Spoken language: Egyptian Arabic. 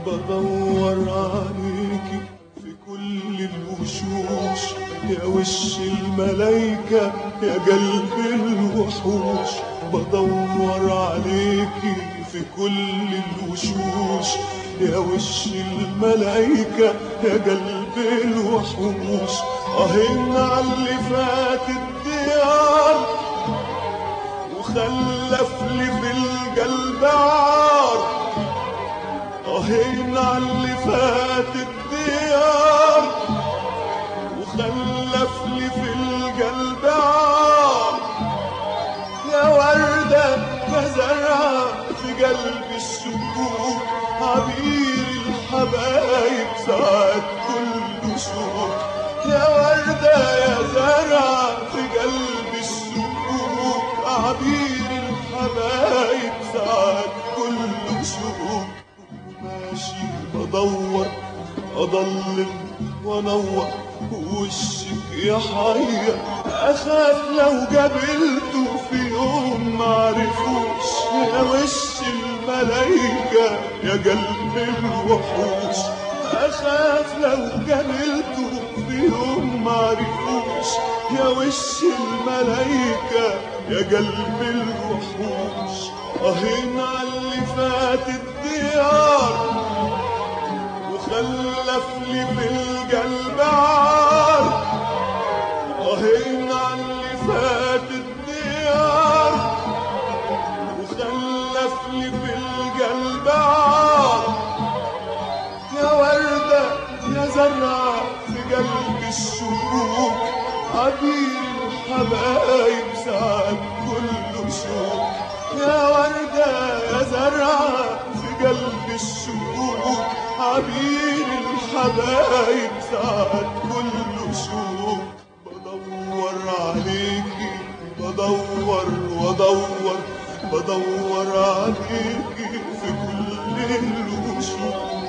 بدور عليكي في كل الوشوش يا وش الملايكة يا قلب الوحوش بدور عليكي في كل الوشوش يا وش الملايكة يا قلب الوحوش أهن على اللي فات الديار وخلف لي في القلب عار أهين على اللي فات الديار وخلف لي في القلب عار يا وردة يا زرعة في قلب السكوت عبير الحبايب ساعات كل شوق يا وردة يا زرعة في قلب السكوت عبير الحبايب ساعات كل شوق ماشي بدور اضلل وانور وشك يا حية اخاف لو قابلته في يوم معرفوش يا وش الملايكة يا قلب الوحوش اخاف لو قابلته في يوم معرفوش يا وش الملايكة يا قلب الوحوش اهين على اللي فات الديار وخلف لي في القلب عار اهين على اللي فات الديار وخلف لي في القلب عار يا وردة يا زرعة في قلب الشكوك عبير الحبايب ساعات كل شوق يا وردة يا زرعة في قلب الشكوك عبير الحبايب ساعات كل شوق بدور عليكي بدور وادور بدور عليكي في كل الوشوق